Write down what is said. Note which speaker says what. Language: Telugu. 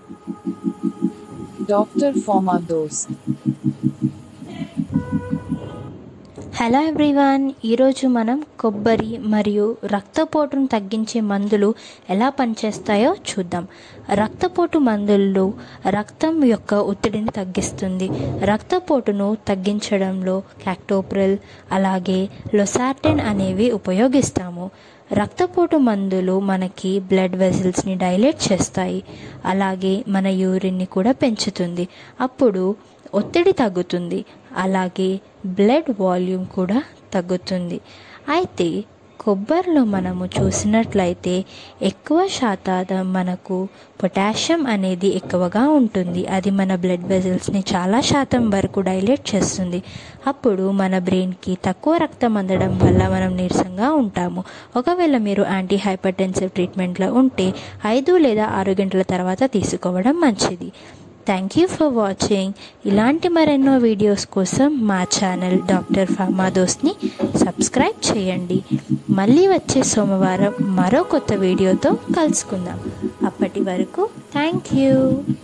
Speaker 1: Dr. Formados.
Speaker 2: హలో ఎవ్రీవన్ ఈరోజు మనం కొబ్బరి మరియు రక్తపోటును తగ్గించే మందులు ఎలా పనిచేస్తాయో చూద్దాం రక్తపోటు మందులు రక్తం యొక్క ఒత్తిడిని తగ్గిస్తుంది రక్తపోటును తగ్గించడంలో క్యాక్టోప్రిల్ అలాగే లొసార్టెన్ అనేవి ఉపయోగిస్తాము రక్తపోటు మందులు మనకి బ్లడ్ వెజల్స్ని డైలేట్ చేస్తాయి అలాగే మన యూరిన్ని కూడా పెంచుతుంది అప్పుడు ఒత్తిడి తగ్గుతుంది అలాగే బ్లడ్ వాల్యూమ్ కూడా తగ్గుతుంది అయితే కొబ్బరిలో మనము చూసినట్లయితే ఎక్కువ శాతం మనకు పొటాషియం అనేది ఎక్కువగా ఉంటుంది అది మన బ్లడ్ వెజల్స్ని చాలా శాతం వరకు డైలేట్ చేస్తుంది అప్పుడు మన బ్రెయిన్కి తక్కువ రక్తం అందడం వల్ల మనం నీరసంగా ఉంటాము ఒకవేళ మీరు యాంటీ హైపర్టెన్సివ్ ట్రీట్మెంట్లో ఉంటే ఐదు లేదా ఆరు గంటల తర్వాత తీసుకోవడం మంచిది థ్యాంక్ యూ ఫర్ వాచింగ్ ఇలాంటి మరెన్నో వీడియోస్ కోసం మా ఛానల్ డాక్టర్ ఫామాదోస్ని సబ్స్క్రైబ్ చేయండి మళ్ళీ వచ్చే సోమవారం మరో కొత్త వీడియోతో కలుసుకుందాం అప్పటి వరకు థ్యాంక్ యూ